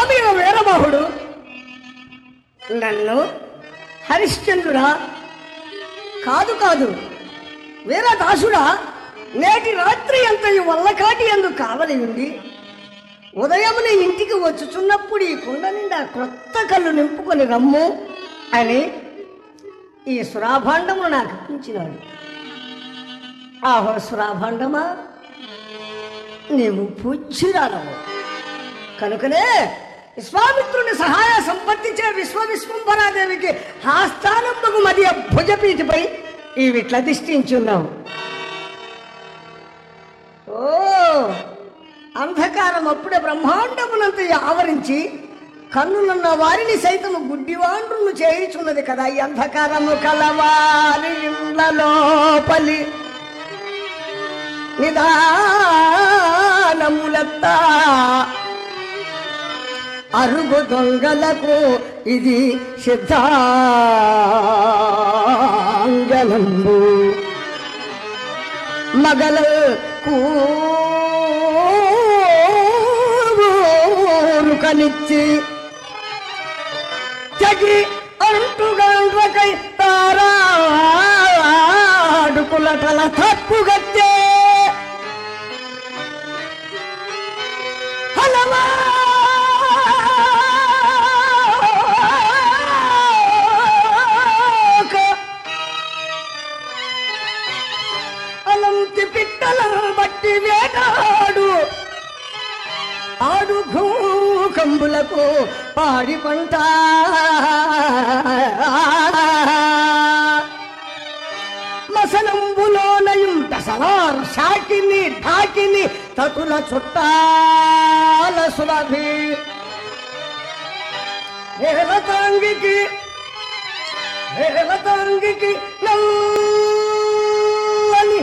స్వామి వీరబాహుడు నన్ను హరిశ్చంద్రుడా కాదు కాదు వీరదాసుడా నేటి రాత్రి అంతయు వల్లకాటి అందు కావలి ఉండి ఉదయమున ఇంటికి వచ్చుచున్నప్పుడు ఈ కుండ నిండా క్రొత్త కళ్ళు నింపుకొని రమ్ము అని ఈ సురాభాండమును నాకు ఇప్పించినాడు ఆహో సురాభాండమా నీవు పూజ్యురాలవు కనుకనే విశ్వామిత్రుని సహాయ సంపత్తించే విశ్వ విశ్వంభరాదేవికి ఆస్థానముకు మధ్య భుజపీఠపై ఈ విట్ల దిష్టించున్నావు ఓ అంధకారం అప్పుడే బ్రహ్మాండమునంత ఆవరించి కన్నులున్న వారిని సైతము గుడ్డివాండ్రును చేయుచున్నది కదా ఈ అంధకారము కలవారి ఇండ్ల లోపలి నిదానములత్తా అరుగు దొంగలకు ఇది సిద్ధాంజలంబు మగలకు కనిచ్చి తగి అంటుగండ్రకై తారాడుకులటల తప్పుగత్తే హలవాక అలంతి పిట్టలను బట్టి వేటాడు ఆడు కంబులకు పాడి పంట మసలంబులోనయం దసలార్ షాకిని ఢాకిని తతుల చుట్టాల సులభి వేలతాంగికి వేలతాంగికి నల్లని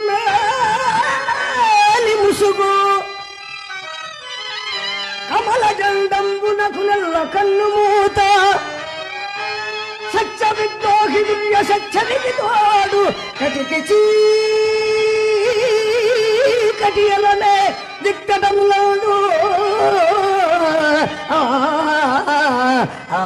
మేలి ముసుగు కమల జండంబునకు నల్ల కన్ను మూత సత్య విద్రోహి దివ్య సత్య విధోడు కటికి కటియలనే దిక్కటములను ఆ ఆ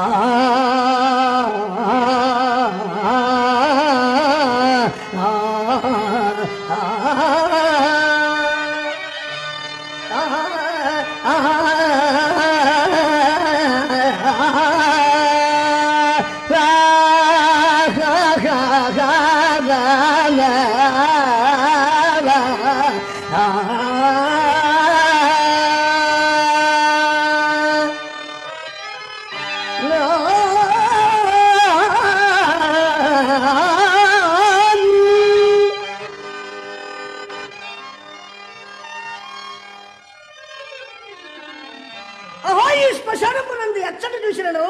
అహో ఈ శ్మశానమునందు ఎచ్చట చూసినను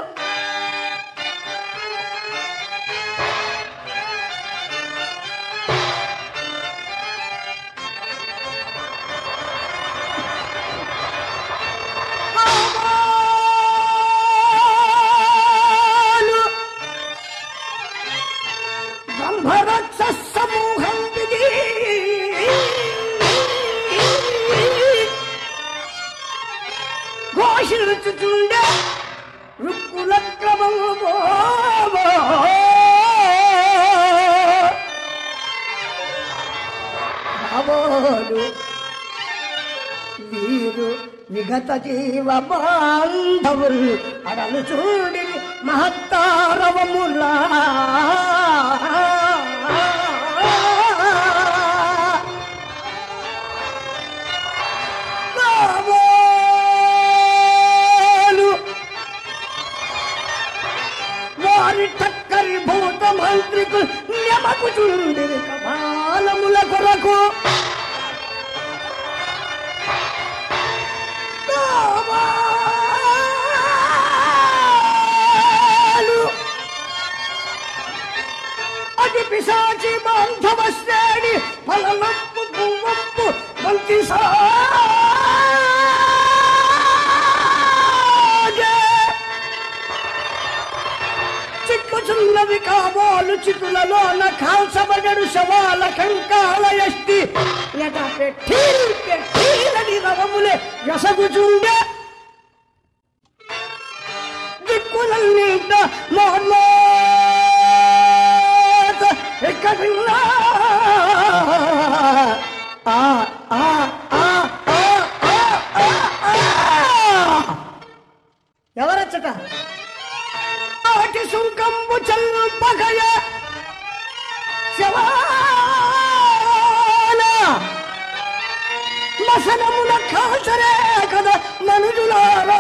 ఆమాలు బ్రహ్మరక్ష సమూహం విధి ఘోషించుచుండే రుక్కుల క్రమము కాబోలు వీరు విగత జీవ బాంధవులు అడలు చూడి మహత్తారవములా కాబోలు వారి టక్కరి భూత మంత్రికు నెమకు చుండిరి కపాలముల కొరకు కావాలు. అతి పిశాచి బాంధవ శ్రేణి ఫలనప్పు పువ్వప్పు మంచి సాగే చిక్కుచున్నవి కాబోలు చితులలోన కాల్చబడడు శవాల కంకాల ఎష్టి ఎట పెట్టీల్ పెట్టీలని రవములే ఎసగుచుండే దిక్కులన్నింట మోర్మోత ఎక్కడిన్నా ఆ ఆ ఆ ఆ ఆ ఆ ఆ ఎవరచ్చట నాటి సుంకంబు చల్పగయ శవాన మసనమున కాసరే కదా మనుజులారా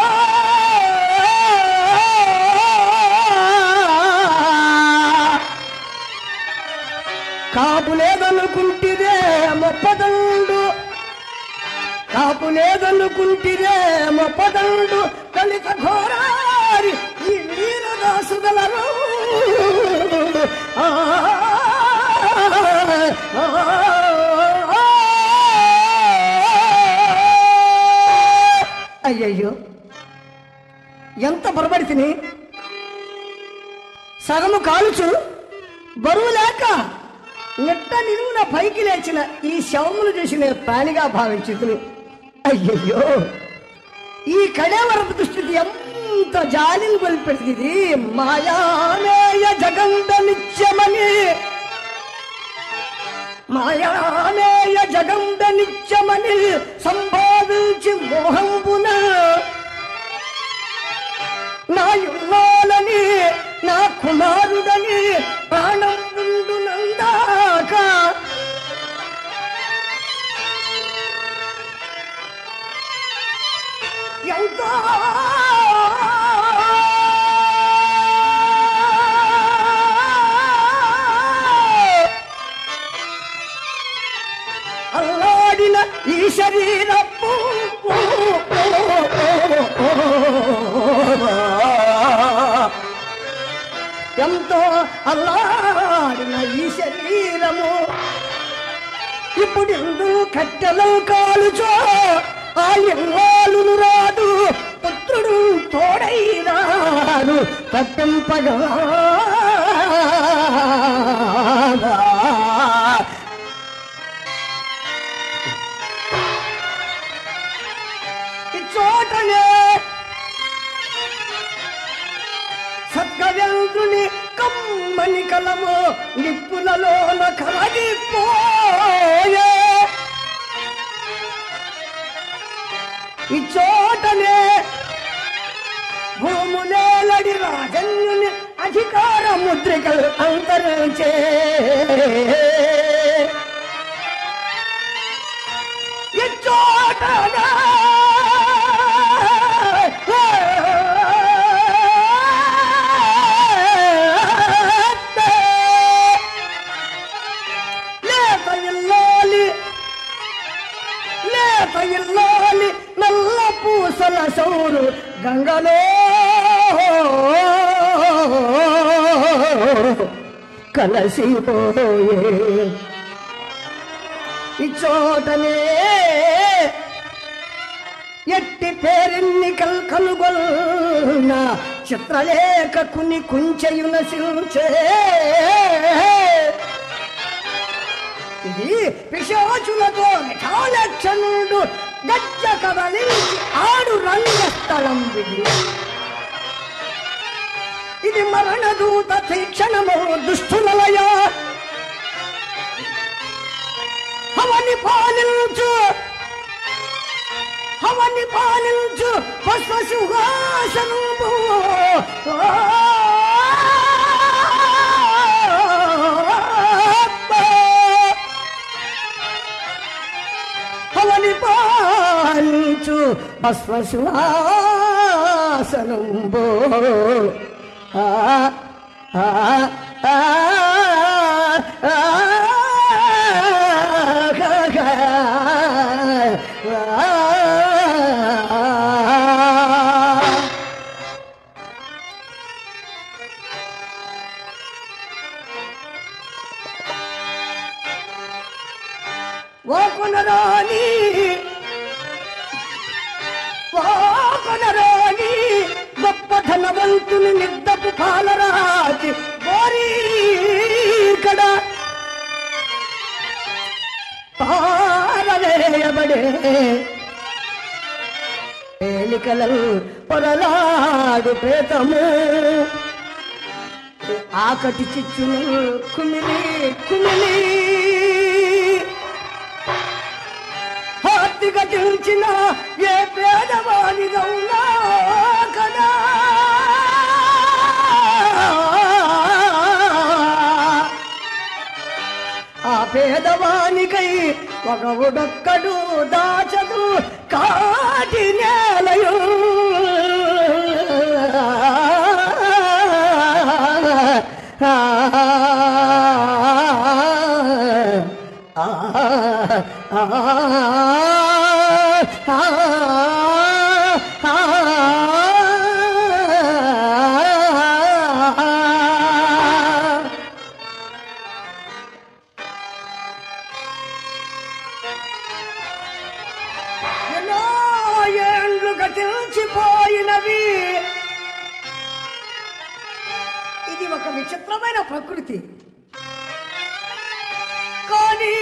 కాపు లేదనుకుంటిరే మొప్పదండు కాపు లేదనుకుంటిరే మొప్పదండు కలిత ఘోరారి ఈ వీరదాసుగలరు ఆ, ఆ, ఆ, అయ్యయ్యో ఎంత పొరబడి తిని సగము కాలుచు బరువు లేక నిట్ట నిలువున పైకి లేచిన ఈ శవమును చూసి నేను ప్రాణిగా భావించుతుని అయ్యయ్యో ఈ కళేవరపు దుస్థితి ఎంత జాలిని కొలిపెడుతుంది మాయామేయ జగండ నిత్యమని మాయామేయ జగండ నిత్యమని సంపాదించి మోహంబున నా యుల్లాలని నా కుమారుడని ప్రాణం ఉండు నందాక ఎంతో అల్లాడిన ఈ శరీరపు ఎంతో అల్లాడిన ఈ శరీరము ఇప్పుడు ఎందు కట్టెలు కాలుచో ఆ ఎల్లాలును రాదు పుత్రుడు తోడైనాడు తప్పింపగా ఈ చోటనే సద్గవ్యంతుని కమ్మని కలము నిప్పులలోన కలగిపోయే ఈ చోటనే భూములేలడి రాజన్యుని అధికార ముద్రికలు అంతరించే ఈ చోటనే లేత ఇల్లాలి లేత ఇల్లాలి నల్ల పూసల సౌరు గంగలో కలసిపోయే ఈ చోటనే ఎట్టి పేరెన్నికల్ కనుగొన్న చిత్రలేఖ కుని కుంచెయున శిల్చే ఇది పిశాచులతో మిఠాలక్షణుడు గజ్జ కదలించి ఆడు రంగస్థలం ఇది ఇది మరణదూత తీక్షణము దుష్టులయ హవని పాలించు హవని పాలించు పుష్ప సుహాసనము హవని పాలించు పుష్ప సుహాసనంబో ఆ ఆ ఆ ఆ ఓ కొనరాని ఓ కొనరాని గొప్ప ధనవంతుని నిద్దపు పాలరాతి బోరీకడ పారవేయబడే పోలికలను పొరలాడు ప్రేతము ఆకటి చిచ్చును కుమిలి కుమిలి హార్దిగా తెలిసిన ఏ పేదవాని రౌనా కదా ఆ పేదవానికై ఒక ఉడొక్కడు దాచదు కాటి నేలయు ఆ, ఆ, ఆ, ఆ ఎన్నో ఏండ్లు గతించిపోయినవి ఇది ఒక విచిత్రమైన ప్రకృతి కానీ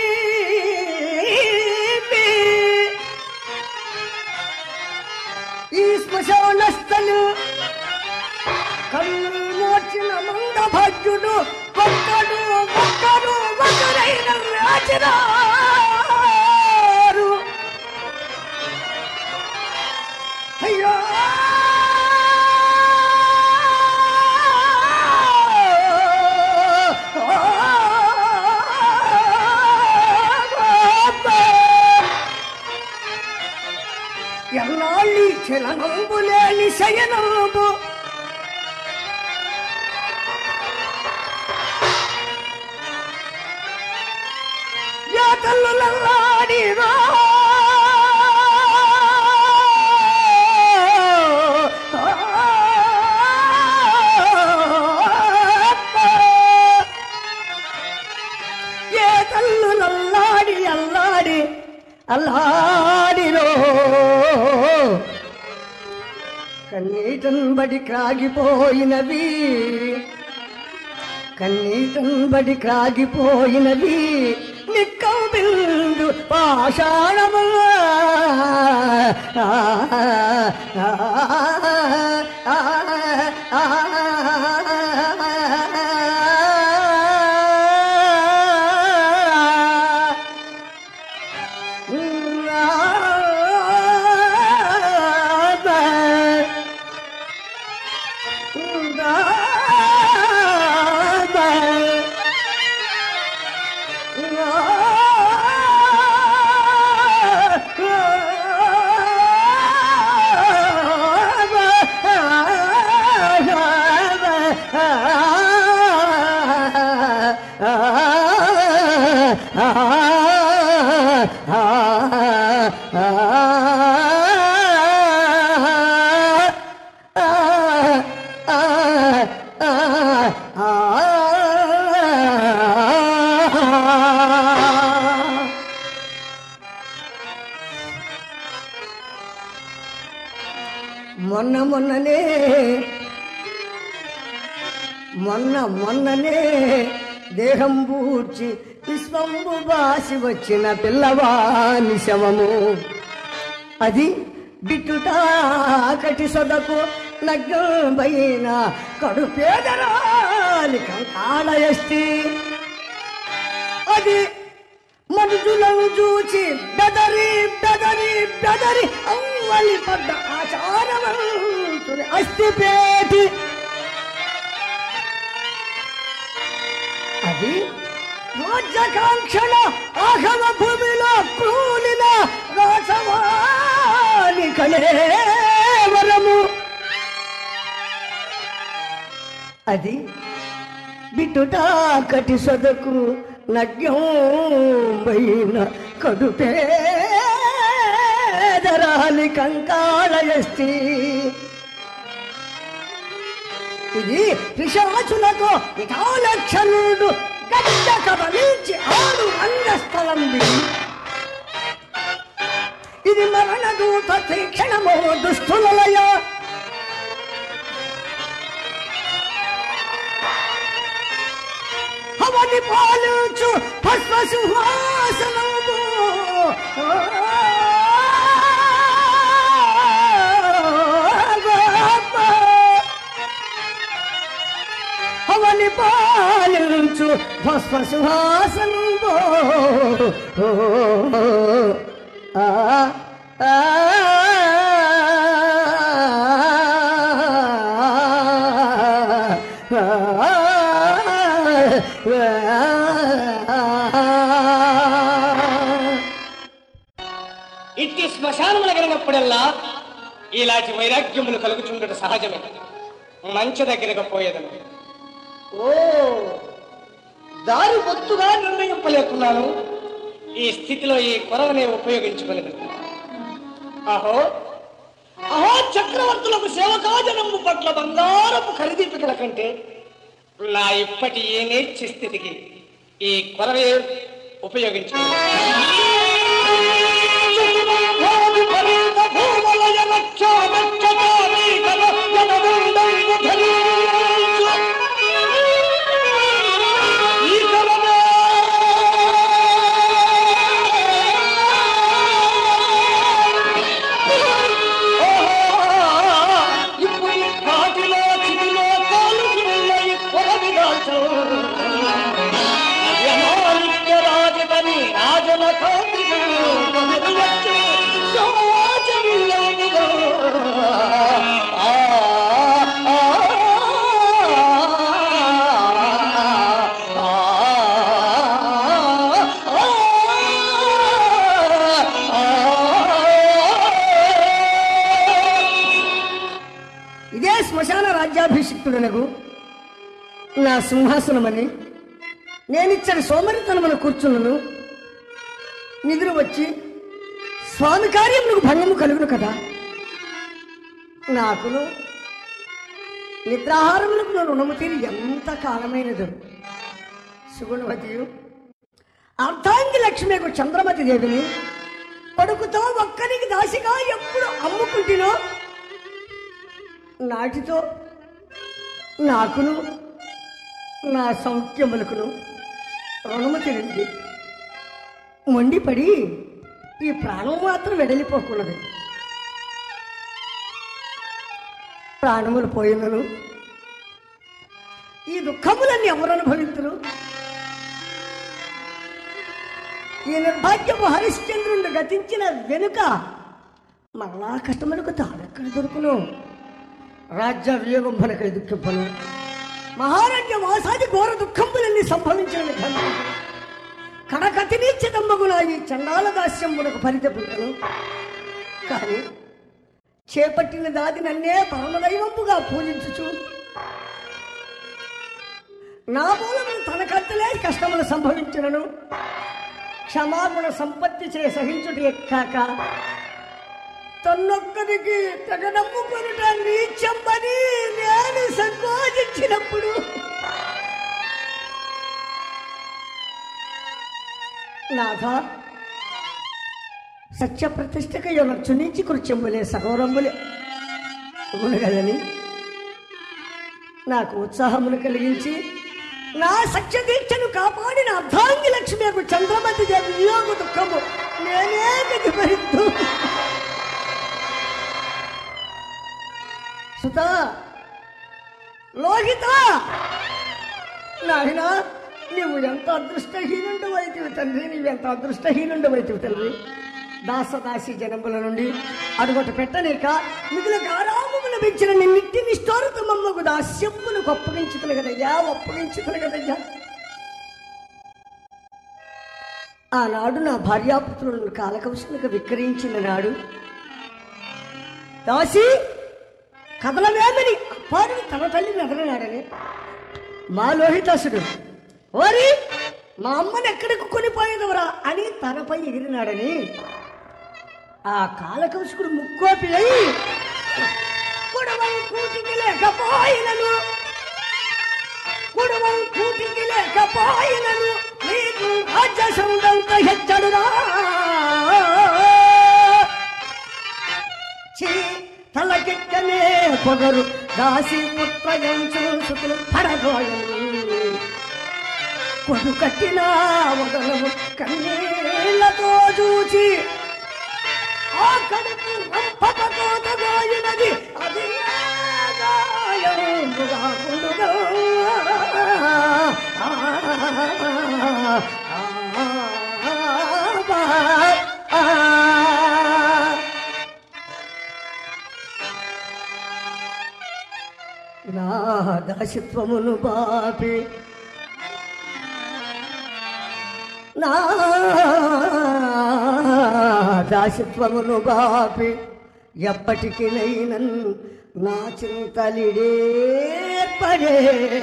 ఈ శ్మశానస్థలు కన్ను మోచిన మందభాగ్యుడు ఒక్కడు ఒక్కడు ఒకరైన రాజరారు అయ్యో ఎన్నాళ్ళి చలనంబు లేని శయనంబు యా తల్లులల్లాడిరో ఏ తల్లులల్లాడి అల్లాడి అల్లాడిరో కన్నీటన్ బడి క్రాగిపోయినవి కన్నీటం బడి క్రాగిపోయినది నిక్కం బిందు పాషాణము మొన్న మొన్ననే మొన్న మొన్ననే దేహం పూడ్చి విశ్వంబు బాసి వచ్చిన పిల్లవాని శవము అది బిట్టుటాకటి సొదకు నగ్నమైన కడు పేదరాలి కంకాళయస్తి అది మనుషులను చూచి బెదరి బెదరి బెదరి అవ్వలి పడ్డ ఆచారవంతుని అస్థిపేటి అది రాజ్యకాంక్షణ ఆగమ భూమిలో క్రూలిన రాసవాని కళేవరము అది బిట్టుటాకటి సొదకు నగ్యంబైన కడుపేదరాలి కంకాళయస్తి ఇది పిశాచులతో విఠాలక్షణుడు గడ్డ కబలించి ఆడు రంగస్థలం దిగి ఇది మరణ దూత తీక్షణమో దుష్టులయ అవని పాలించు భస్మ సింహాసనము పరిపాలించు భస్మ సుహాసనంబో ఆ ఆ ఇట్టి శ్మశానములు కలిగినప్పుడల్లా ఇలాంటి వైరాగ్యములు కలుగుచుండట సహజమే మంచి దగ్గరకు పోయేదను ఓ దారి బొత్తుగా నిర్ణయింపలేకున్నాను ఈ స్థితిలో ఈ కొరవనే ఉపయోగించుకునేది అహో అహో చక్రవర్తులకు సేవకాజనము పట్ల బంగారపు ఖరీదీపికల కంటే నా ఇప్పటి ఏ నేర్చి స్థితికి ఈ కొరవే ఇదే శ్మశాన రాజ్యాభిషిక్తుడనగు నా సింహాసనమని నేనిచ్చని సోమరితనమున కూర్చున్నను నిధులు వచ్చి స్వామి కార్యములకు భంగము కలుగును కదా నాకును నిద్రాహారములకు నా రుణము తీరి ఎంత కాలమైనదు సుగుణవతియు అర్ధాంగి లక్ష్మికు చంద్రమతి దేవిని కొడుకుతో ఒక్కరికి దాసిగా ఎప్పుడు అమ్ముకుంటునో నాటితో నాకును నా సౌఖ్యములకును రుణము తిరిగి మొండిపడి ఈ ప్రాణం మాత్రం వెడలిపోకున్నది ప్రాణములు పోయినను ఈ దుఃఖములన్నీ ఎవరు అనుభవించరు ఈ నిర్భాగ్యపు హరిశ్చంద్రుడు గతించిన వెనుక మరలా కష్టములకు తాడెక్కడ దొరుకును రాజ్య వియోగంభనకై దుఃఖింపను మహారాజ్య వాసాది ఘోర దుఃఖంబులన్నీ సంభవించిన విధంగా కడకతిని చిదంబగున ఈ చండాల దాస్యంబునకు పరితపుంటను కానీ చేపట్టిన దాది నన్నే పరమదైవంపుగా పూజించుచు నా మూలమును తనకంతలే కష్టములు సంభవించినను క్షమాగుణ సంపత్తి చే సహించుట ఎక్కాక తన్నొక్కరికి తెగ నమ్ముకొనుట నీచమ్మని నేను సంకోచించినప్పుడు నాథ సత్య ప్రతిష్టక యొనొచ్చు నుంచి కృత్యములే సగౌరములే కదని నాకు ఉత్సాహమును కలిగించి నా సత్య దీక్షను కాపాడిన అర్ధాంగి లక్ష్మికు చంద్రమతి దేవి వియోగ దుఃఖము నేనే గతి భరిద్దు సుత లోహిత నాయన నీవు ఎంత అదృష్టహీనుండు వైతివి తండ్రి నీవెంత అదృష్టహీనుండు వైతివి తండ్రి దాసదాసి జనముల నుండి అడుగొట పెట్టలేక మిగిలిన గారామమును పెంచిన నిన్నిట్టి నిష్ఠోరతమమ్మకు దాస్యమును ఒప్పగించుతును కదయ్యా ఒప్పగించుతును కదయ్యా ఆనాడు నా భార్యాపుత్రులను కాలకవశముగా విక్రయించిన నాడు దాసి కదలవేమని అప్పారుడు తన తల్లిని ఎదరనాడని మా లోహితాసుడు ఓరి మా అమ్మని ఎక్కడికి కొనిపోయేదవరా అని తనపై ఎగిరినాడని ఆ కాలకౌశకుడు ముక్కోపి అయి కుడవై కూటికి లేకపోయినను కుడవై కూటికి లేకపోయినను నీకు రాజ్య సౌందంత హెచ్చడురా చీ తలకెక్కనే పొగరు దాసి పుత్రయంచు సుతులు పడగోయలు కొడు కట్టిన వదలము కన్నీళ్లతో చూచి ఆ కడుపు రంపకోతగోయినది అది గాయముగా కుండుగా నా దాసిత్వమును బాపి నా దాసిత్వమును బాపి ఎప్పటికి నైనన్ నా చింతలిడే పడే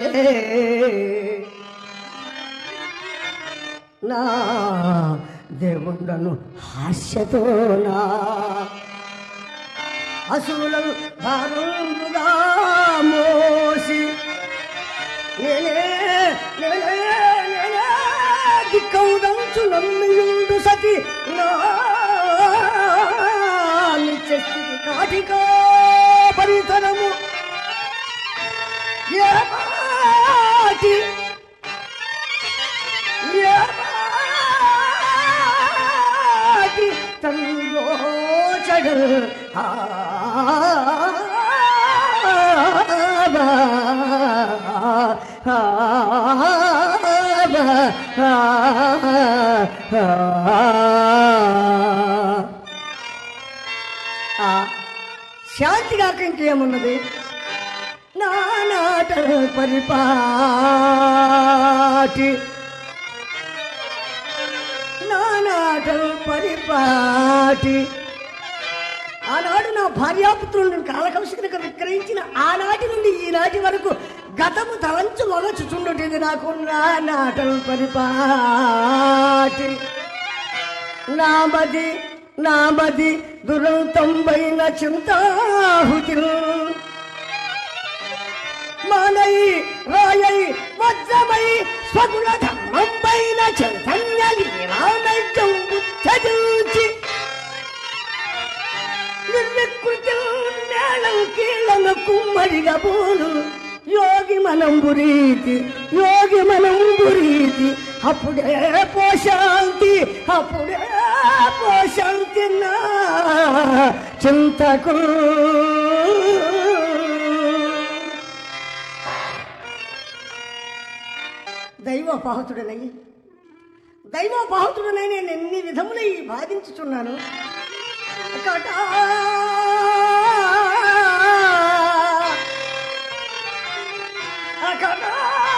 నా దేవుండను హాస్యతోనా అసువులను భారంగా మోసి నేనే నేనే నేనే దిక్కౌదంచు నమ్మియుండు సతి నా నిత్యస్థితి కాటికా పరితరము ఏ పాటి ఏ పాటి తంగోచడు శాంతి కాక ఇంకేమున్నది నానాట పరిపాటి నానాట పరిపాటి ఆనాడు నా భార్యాపుత్రులను కాలకౌశికనికి విక్రయించిన ఆనాటి నుండి ఈనాటి వరకు గతము తలంచు మొగచుచుండుటిది నాకు నానాటం పరిపాటి నామది నామది దురంతంబైన చింతాహుతి మానై రాయై వజ్రమై స్వగుణ ధర్మంబైన చైతన్య లీలానైత్యం బుద్ధజూచి నిర్వికృతి నేలం కీళ్ళను కుమ్మడిగా పోను యోగి మనం బురీతి యోగి మనం బురీతి అప్పుడే పోశాంతి అప్పుడే పోశాంతి నా చింతకు దైవోపాహతుడనై దైవోపాహతుడనై నేను ఎన్ని విధములై బాధించుచున్నాను కటా కటా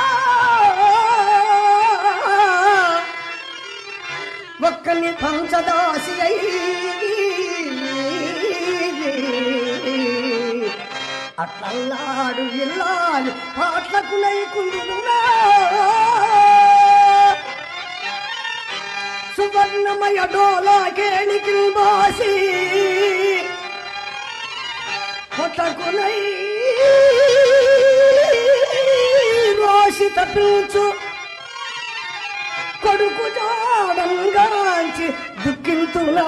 ఒక్కని పంచదాసి అయి అట్లల్లాడు ఇల్లాలు పాటలకు నైకుండునా సువర్ణమయ డోలాకేణికి బాసి కొట్టకునై రోషి తప్పించు కొడుకు జాడంగాంచి దుఃఖింతులా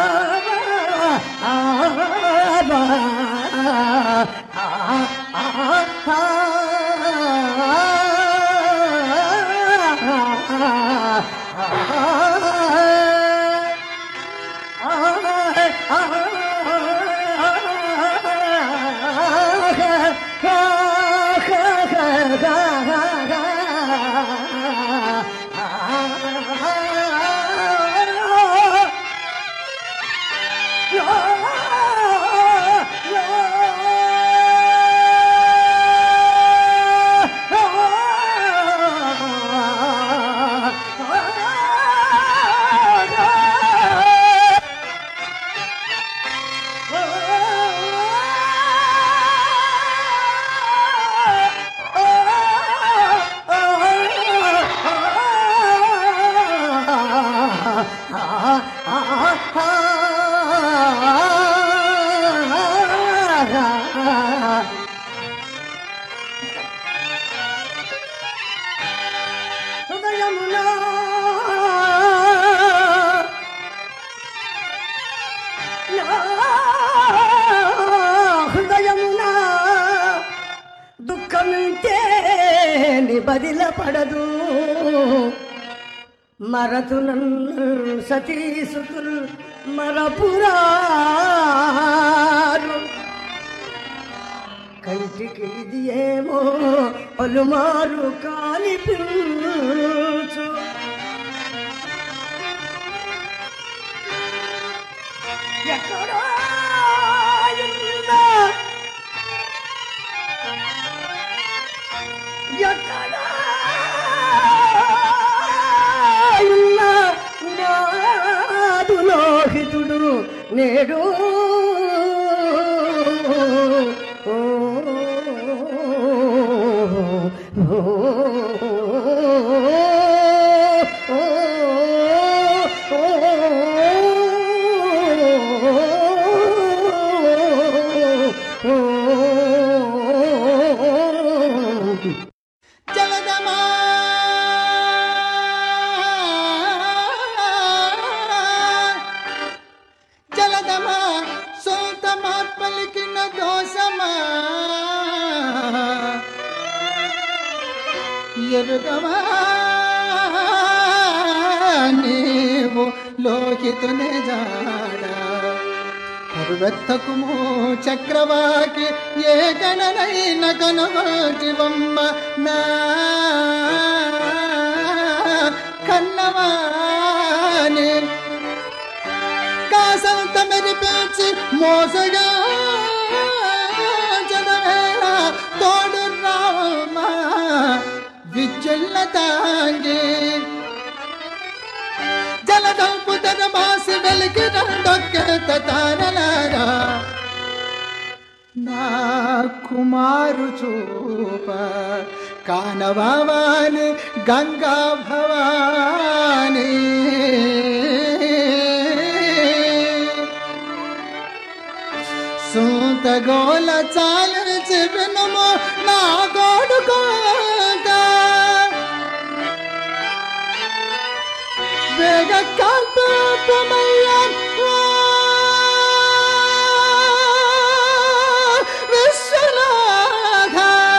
హృదయమునా నా హృదయమునా దుఃఖమింటే నిబదిల పడదు మరతునన్ను సతీసుతుల్ మరపురారు కంటికి ఇది ఏమో పలుమారు కాని పిల్ల ఎక్కడా ఉన్నా ఎక్కడా ఉన్నా నాదు లోహితుడు నేడు జలదమా జలదమా సొంతమా పలికిన దోషమా ఎరుగమా నీవు లోహితునే జాడా పర్వత్తకుము చక్రవాకి ఏ గణనైన కనుగోటివమ్మ నా కన్నవాని కాసంత మెరిపించి మోసగా జనవేళ తోడు రావమ్మ విద్యుల్ల తాంగి జలదంపు తన మాసి వెలికి రెండొక్క తారలారా నా కుమారు చూప కానవాని గంగా భవాని సూతగోల చాలించి వినుము నా గోడుకోగా వేగ విశ్వనాథ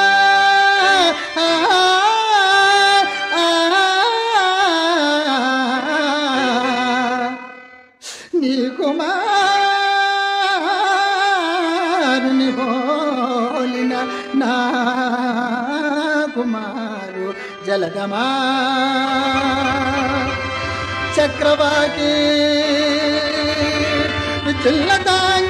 నీ కుమారుని పోలిన నా కుమారు జలదమా చక్రవాకి చిల్లతాయి